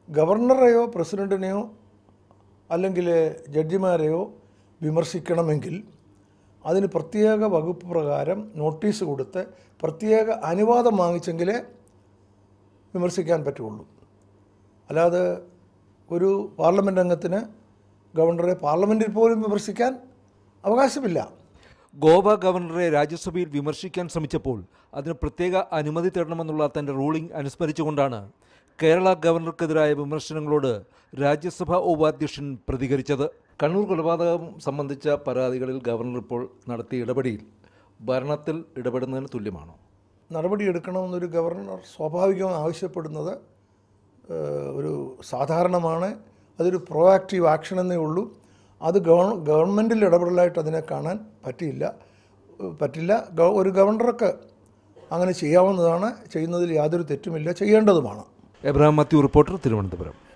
ഗവർണറെയോ പ്രസിഡൻറ്റിനെയോ അല്ലെങ്കിൽ ജഡ്ജിമാരെയോ വിമർശിക്കണമെങ്കിൽ അതിന് പ്രത്യേക വകുപ്പ് പ്രകാരം നോട്ടീസ് കൊടുത്ത് പ്രത്യേക അനുവാദം വാങ്ങിച്ചെങ്കിലേ വിമർശിക്കാൻ പറ്റുള്ളൂ അല്ലാതെ ഒരു പാർലമെൻറ്റ് അംഗത്തിന് ഗവർണറെ പാർലമെൻറ്റിൽ പോലും വിമർശിക്കാൻ അവകാശമില്ല ഗോവ ഗവർണറെ രാജ്യസഭയിൽ വിമർശിക്കാൻ ശ്രമിച്ചപ്പോൾ അതിന് പ്രത്യേക അനുമതി തേടണമെന്നുള്ള തന്റെ റൂളിംഗ് അനുസ്മരിച്ചുകൊണ്ടാണ് കേരള ഗവർണർക്കെതിരായ വിമർശനങ്ങളോട് രാജ്യസഭാ ഉപാധ്യക്ഷൻ പ്രതികരിച്ചത് കണ്ണൂർ കൊലപാതകം സംബന്ധിച്ച പരാതികളിൽ ഗവർണർ ഇപ്പോൾ നടത്തിയ ഇടപെടിയിൽ ഭരണത്തിൽ ഇടപെടുന്നതിന് തുല്യമാണോ നടപടിയെടുക്കണമെന്നൊരു ഗവർണർ സ്വാഭാവികവും ആവശ്യപ്പെടുന്നത് ഏഹ്, ഒരു സാധാരണമാണ് അതൊരു പ്രോആക്റ്റീവ് ആക്ഷൻ എന്നേ ഉള്ളൂ അത് ഗവ ഗവൺമെൻറ്റിൽ ഇടപെടലായിട്ട് അതിനെ കാണാൻ പറ്റിയില്ല ഏഹ്, പറ്റില്ല ഗവ- ഒരു ഗവർണർക്ക് അങ്ങനെ ചെയ്യാവുന്നതാണ് ചെയ്യുന്നതിൽ യാതൊരു തെറ്റുമില്ല ചെയ്യേണ്ടതുമാണ് എബ്രഹാം മാത്യു റിപ്പോർട്ടർ തിരുവനന്തപുരം